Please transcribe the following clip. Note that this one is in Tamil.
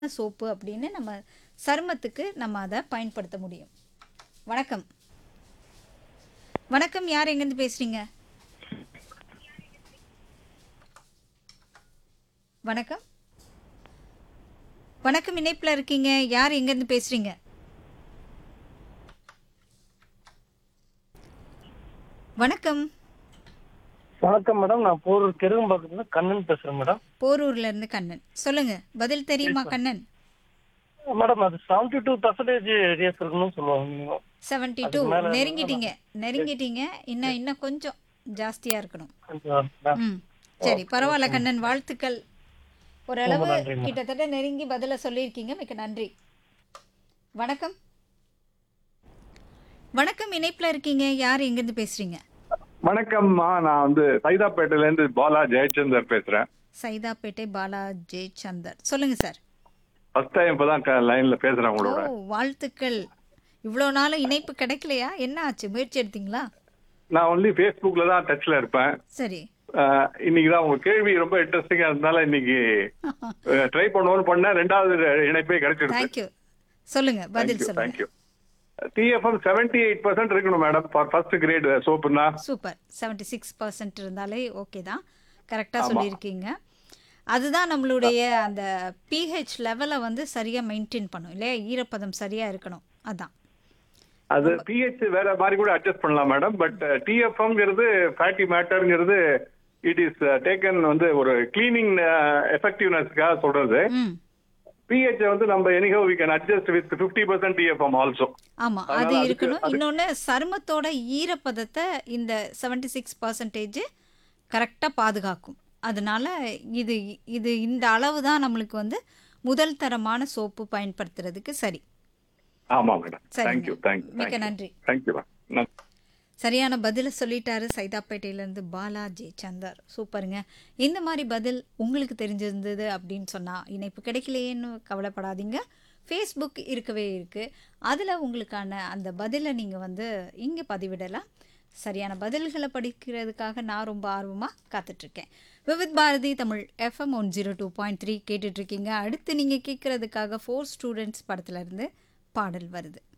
சோப்பு அப்படின்னு நம்ம சருமத்துக்கு நம்ம அதை பயன்படுத்த முடியும் வணக்கம் வணக்கம் யார் எங்கேருந்து பேசுறீங்க வணக்கம் வணக்கம் இணைப்பில் இருக்கீங்க யார் எங்கேருந்து பேசுறீங்க வணக்கம் வணக்கம் மேடம் நான் போரூர் கெருகம்பாக்கத்துல கண்ணன் பேசுறேன் மேடம் போரூர்ல இருந்து கண்ணன் சொல்லுங்க பதில் தெரியுமா கண்ணன் மேடம் அது செவன்டி டூ பர்சன்டேஜ் ரேஸ் இருக்கணும்னு சொல்லுவாங்க நீங்க செவன்டி டூ நெருங்கிட்டீங்க நெருங்கிட்டீங்க இன்னும் இன்னும் கொஞ்சம் ஜாஸ்தியா இருக்கணும் கொஞ்சம் மேம். ம் சரி பரவாயில்ல கண்ணன் வாழ்த்துக்கள் ஓரளவு ரொம்ப நன்றி, மேம். கிட்டத்தட்ட நெருங்கி பதில சொல்லியிருக்கீங்க மிக்க நன்றி வணக்கம் வணக்கம் இணைப்புல இருக்கீங்க யார் எங்கிருந்து பேசுறீங்க வணக்கம்மா நான் வந்து சைதாப்பேட்டையில இருந்து பாலா ஜெயச்சந்தர் பேசுறேன் சைதாப்பேட்டை பாலா ஜெயச்சந்தர் சொல்லுங்க சார் ஃபர்ஸ்ட் டைம் இப்பதான் லைன்ல பேசுறேன் ஓ உங்களோட வாழ்த்துக்கள் இவ்வளோ நாளும் இணைப்பு கிடைக்கலையா என்ன ஆச்சு முயற்சி எடுத்தீங்களா நான் ஒன்லி ஃபேஸ்புக்ல தான் டச்ல இருப்பேன் சரி அஹ், இன்னைக்கு தான் உங்க கேள்வி ரொம்ப இன்ட்ரெஸ்டிங்கா இருந்தால இன்னைக்கு ட்ரை பண்ணுவோம்னு பண்ணேன் ரெண்டாவது இணைப்பே கிடைச்சிருக்கு தேங்க்யூ சொல்லுங்க பதில் சொல்லுங்க thank you TFM seventy eight percent இருக்கணும் மேடம் ஃபார் ஃபர்ஸ்ட் கிரேட் சோப்புனா சூப்பர் செவன்டி சிக்ஸ் பர்சன்ட் இருந்தாலே ஓகே தான் கரெக்டாக சொல்லியிருக்கீங்க அதுதான் நம்மளுடைய அந்த பிஹெச் லெவலை வந்து சரியாக மெயின்டைன் பண்ணும் இல்லையா ஈரப்பதம் சரியாக இருக்கணும் அதான் அது பிஹெச் வேற மாதிரி கூட அட்ஜஸ்ட் பண்ணலாம் மேடம் பட் டிஎஃப்எம்ங்கிறது ஃபேட்டி மேட்டர்ங்கிறது இட் இஸ் டேக்கன் வந்து ஒரு கிளீனிங் எஃபெக்டிவ்னஸ்க்காக சொல்றது ம் பிஹெச் வந்து நம்ம anyhow we can adjust with fifty percent TFM also ஆமாம் அதனால அது அதுக்கு- இருக்கணும் அதுக்கு- இன்னொன்று சருமத்தோட ஈரப்பதத்தை இந்த செவன்டி சிக்ஸ் பர்சன்டேஜ் கரெக்டாக பாதுகாக்கும் அதனால இது இது இந்த அளவு தான் நம்மளுக்கு வந்து முதல் தரமான சோப்பு பயன்படுத்துறதுக்கு சரி ஆமா மேடம் சரிங்க. தேங்க்யூ தேங்க்யூ மிக்க நன்றி. தேங்க்யூ மேம் சரியான பதிலை சொல்லிட்டாரு சைதாப்பேட்டையிலேருந்து பாலா ஜே சந்தர் சூப்பருங்க இந்த மாதிரி பதில் உங்களுக்கு தெரிஞ்சிருந்தது அப்படின்னு சொன்னால் இணைப்பு கிடைக்கலையேன்னு கவலைப்படாதீங்க ஃபேஸ்புக் இருக்கவே இருக்குது அதில் உங்களுக்கான அந்த பதிலை நீங்கள் வந்து இங்கே பதிவிடலாம் சரியான பதில்களை படிக்கிறதுக்காக நான் ரொம்ப ஆர்வமாக காத்துட்ருக்கேன் Vividh Bharati Tamil FM one zero two point three கேட்டுட்ருக்கீங்க அடுத்து நீங்கள் கேட்குறதுக்காக ஃபோர் ஸ்டூடெண்ட்ஸ் படத்துலேருந்து பாடல் வருது